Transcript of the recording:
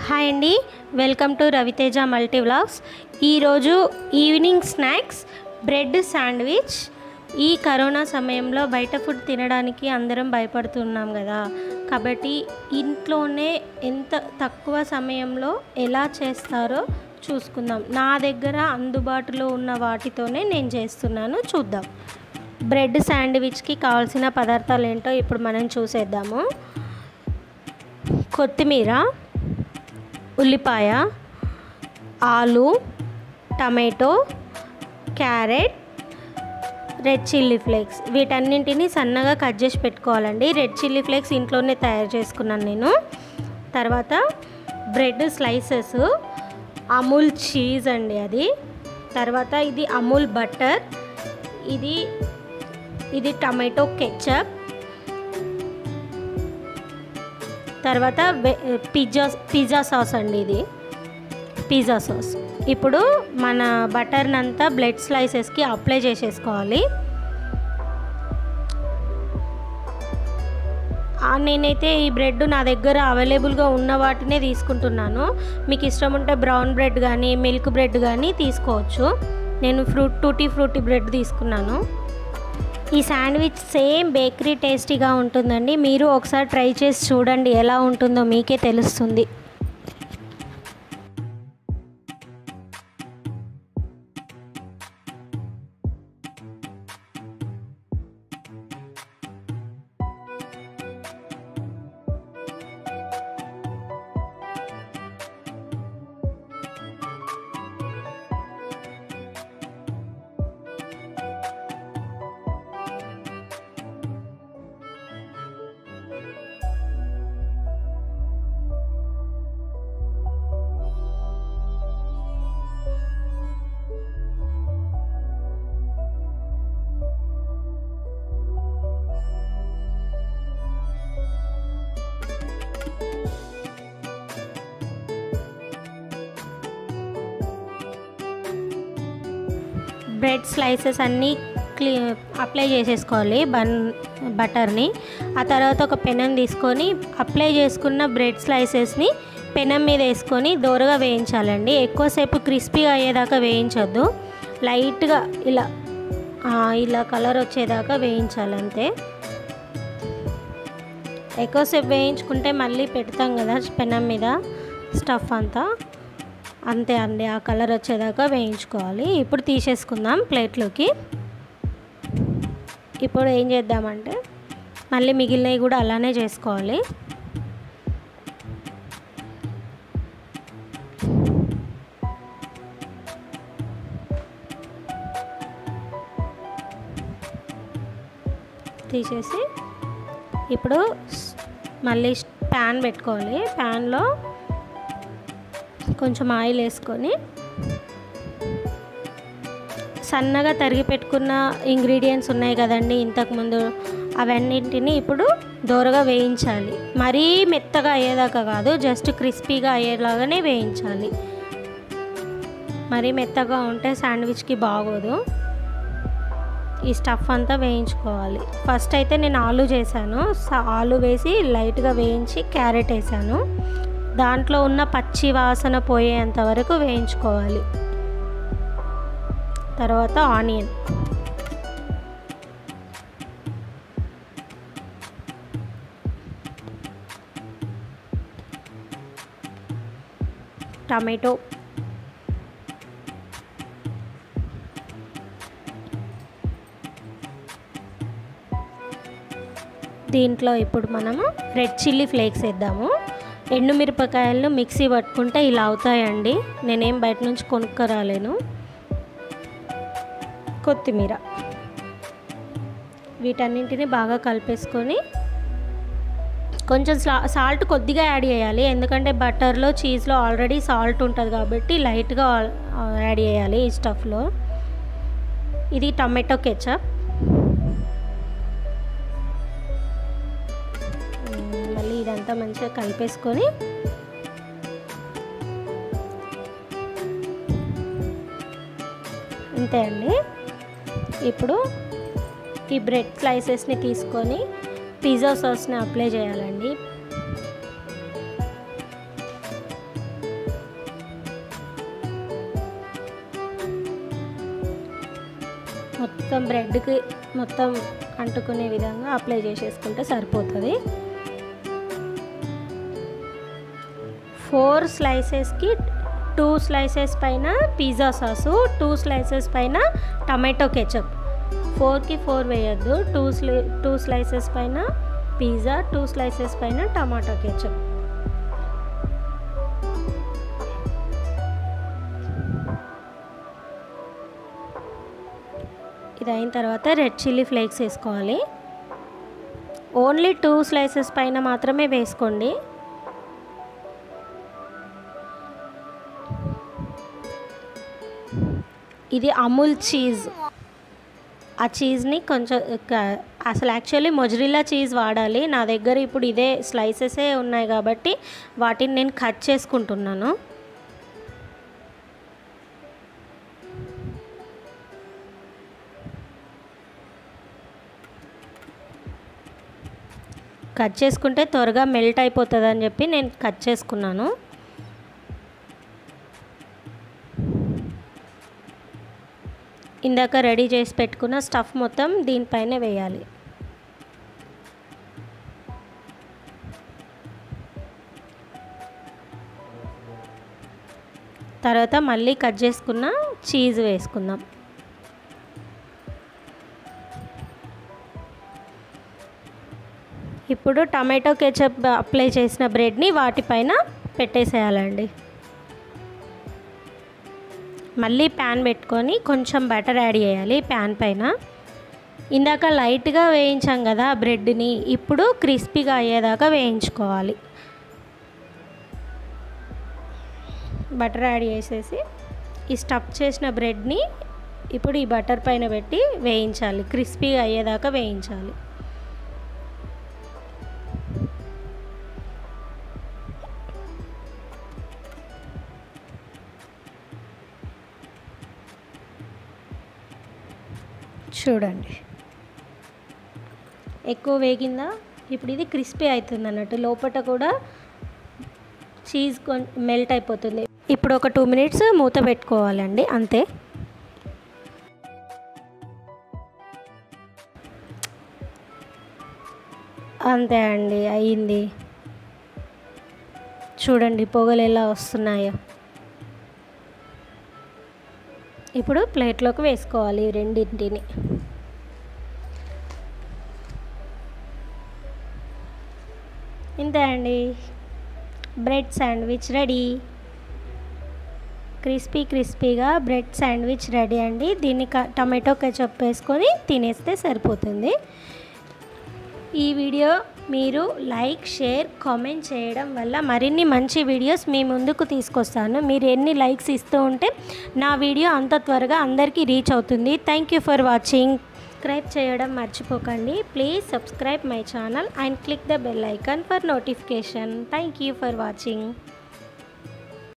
hi అండి welcome to Raviteja multi vlogs ఈరోజు evening snacks bread sandwich ఈ కరోనా సమయంలో బయట ఫుడ్ తినడానికి అందరం భయపడుతున్నాం కదా కాబట్టి ఇంట్లోనే ఎంత తక్కువ సమయంలో ఎలా చేస్తారో చూసుకుందాం నా దగ్గర అందుబాటులో ఉన్న వాటితోనే నేను చేస్తున్నాను చూద్దాం బ్రెడ్ శాండ్విచ్కి కావాల్సిన పదార్థాలు ఏంటో ఇప్పుడు మనం చూసేద్దాము కొత్తిమీర ఉల్లిపాయ ఆలు tomato carrot red chilli flakes వీటన్నింటినీ సన్నగా కట్ చేసి పెట్టుకోవాలండి రెడ్ చిల్లీ ఫ్లేక్స్ ఇంట్లోనే తయారు చేసుకున్నాను నేను తర్వాత బ్రెడ్ స్లైసెస్ అమూల్ చీజ్ అండి అది తర్వాత ఇది అమూల్ బటర్ ఇది ఇది టమాటో కెచప్ తర్వాత పిజ్జా పిజ్జా సాస్ అండి ఇది పిజ్జా సాస్ ఇప్పుడు మన బటర్ని అంతా బ్లడ్ స్లైసెస్కి అప్లై చేసేసుకోవాలి నేనైతే ఈ బ్రెడ్ నా దగ్గర అవైలబుల్గా ఉన్న వాటినే తీసుకుంటున్నాను మీకు ఇష్టం ఉంటే బ్రౌన్ బ్రెడ్ కానీ మిల్క్ బ్రెడ్ కానీ తీసుకోవచ్చు నేను ఫ్రూట్ టూటీ ఫ్రూటీ బ్రెడ్ తీసుకున్నాను ఈ శాండ్విచ్ సేమ్ బేకరీ టేస్టీగా ఉంటుందండి మీరు ఒకసారి ట్రై చేసి చూడండి ఎలా ఉంటుందో మీకే తెలుస్తుంది బ్రెడ్ స్లైసెస్ అన్నీ క్లీ అప్లై చేసేసుకోవాలి బన్ బటర్ని ఆ తర్వాత ఒక పెనం తీసుకొని అప్లై చేసుకున్న బ్రెడ్ స్లైసెస్ని పెనం మీద వేసుకొని దోరగా వేయించాలండి ఎక్కువసేపు క్రిస్పీగా అయ్యేదాకా వేయించొద్దు లైట్గా ఇలా ఇలా కలర్ వచ్చేదాకా వేయించాలి అంతే ఎక్కువసేపు వేయించుకుంటే మళ్ళీ పెడతాం కదా పెనం మీద స్టఫ్ అంతా అంతే అండి ఆ కలర్ వచ్చేదాకా వేయించుకోవాలి ఇప్పుడు తీసేసుకుందాం ప్లేట్లోకి ఇప్పుడు ఏం చేద్దామంటే మళ్ళీ మిగిలినవి కూడా అలానే చేసుకోవాలి తీసేసి ఇప్పుడు మళ్ళీ ప్యాన్ పెట్టుకోవాలి ప్యాన్లో కొంచెం ఆయిల్ వేసుకొని సన్నగా తరిగి పెట్టుకున్న ఇంగ్రీడియంట్స్ ఉన్నాయి కదండి ఇంతకుముందు అవన్నింటినీ ఇప్పుడు దోరగా వేయించాలి మరీ మెత్తగా అయ్యేదాకా కాదు జస్ట్ క్రిస్పీగా అయ్యేలాగానే వేయించాలి మరీ మెత్తగా ఉంటే శాండ్విచ్కి బాగోదు ఈ స్టఫ్ అంతా వేయించుకోవాలి ఫస్ట్ అయితే నేను ఆలు చేశాను ఆలు వేసి లైట్గా వేయించి క్యారెట్ వేసాను దాంట్లో ఉన్న పచ్చి వాసన పోయేంత వరకు వేయించుకోవాలి తర్వాత ఆనియన్ టమాటో దీంట్లో ఇప్పుడు మనము రెడ్ చిల్లీ ఫ్లేక్స్ వేద్దాము ఎండుమిరపకాయలను మిక్సీ పట్టుకుంటే ఇలా అవుతాయండి నేనేం బయట నుంచి కొనుక్కరాలేను కొత్తిమీర వీటన్నింటిని బాగా కలిపేసుకొని కొంచెం సాల్ట్ కొద్దిగా యాడ్ చేయాలి ఎందుకంటే బటర్లో చీజ్లో ఆల్రెడీ సాల్ట్ ఉంటుంది కాబట్టి లైట్గా యాడ్ చేయాలి ఈ స్టఫ్లో ఇది టమాటో కెచప్ మళ్ళీ ఇదంతా మంచిగా కలిపేసుకొని అంతే అండి ఇప్పుడు ఈ బ్రెడ్ స్లైసెస్ని తీసుకొని పిజ్జా సాస్ని అప్లై చేయాలండి మొత్తం బ్రెడ్కి మొత్తం అంటుకునే విధంగా అప్లై చేసేసుకుంటే సరిపోతుంది ఫోర్ స్లైసెస్కి టూ స్లైసెస్ పైన పిజ్జా సాసు టూ స్లైసెస్ పైన టమాటో కెచప్ ఫోర్కి ఫోర్ వేయద్దు టూ స్లై టూ స్లైసెస్ పైన పిజ్జా టూ స్లైసెస్ పైన టమాటో కెచప్ ఇది అయిన తర్వాత రెడ్ చిల్లీ ఫ్లేక్స్ వేసుకోవాలి ఓన్లీ టూ స్లైసెస్ పైన మాత్రమే వేసుకోండి ఇది అమూల్ చీజ్ ఆ చీజ్ని కొంచెం క- అసలు యాక్చువల్లీ మొజరిల్లా చీజ్ వాడాలి నా దగ్గర ఇప్పుడు ఇదే స్లైసెసే ఉన్నాయి కాబట్టి వాటిని నేను కట్ చేసుకుంటున్నాను కట్ చేసుకుంటే త్వరగా మెల్ట్ అయిపోతుంది అని చెప్పి నేను కట్ చేసుకున్నాను ఇందాక రెడీ చేసి పెట్టుకున్న స్టఫ్ మొత్తం దీనిపైనే వేయాలి తర్వాత మళ్ళీ కట్ చేసుకున్న చీజ్ వేసుకుందాం ఇప్పుడు టమాటో కెచప్ అప్లై చేసిన బ్రెడ్ని వాటిపైన పెట్టేసేయాలండి మళ్ళీ ప్యాన్ పెట్టుకొని కొంచెం బటర్ యాడ్ చేయాలి ప్యాన్ పైన ఇందాక లైట్గా వేయించాం కదా బ్రెడ్ని ఇప్పుడు క్రిస్పీగా అయ్యేదాకా వేయించుకోవాలి బటర్ యాడ్ చేసేసి ఈ స్టఫ్ చేసిన బ్రెడ్ని ఇప్పుడు ఈ బటర్ పైన పెట్టి వేయించాలి క్రిస్పీగా అయ్యేదాకా వేయించాలి చూడండి ఎక్కువ వేగిందా ఇప్పుడు ఇది క్రిస్పీ అవుతుంది అన్నట్టు లోపల కూడా చీజ్ కొం మెల్ట్ అయిపోతుంది ఇప్పుడు ఒక టూ మినిట్స్ మూత పెట్టుకోవాలండి అంతే అంతే అండి అయ్యింది చూడండి పొగలు ఎలా వస్తున్నాయో ఇప్పుడు ప్లేట్లోకి వేసుకోవాలి ఈ రెండింటిని ఇంతే అండి బ్రెడ్ శాండ్విచ్ రెడీ క్రిస్పీ క్రిస్పీగా బ్రెడ్ శాండ్విచ్ రెడీ అండి దీన్ని క- టమాటో కెచప్ వేసుకొని తినేస్తే సరిపోతుంది ఈ వీడియో మీరు లైక్ షేర్ కామెంట్ చేయడం వల్ల మరిన్ని మంచి వీడియోస్ మీ ముందుకు తీసుకొస్తాను మీరు ఎన్ని లైక్స్ ఇస్తూ ఉంటే నా వీడియో అంత త్వరగా అందరికీ రీచ్ అవుతుంది thank you for watching subscribe చేయడం మర్చిపోకండి please subscribe my channel and click the bell icon for notification thank you for watching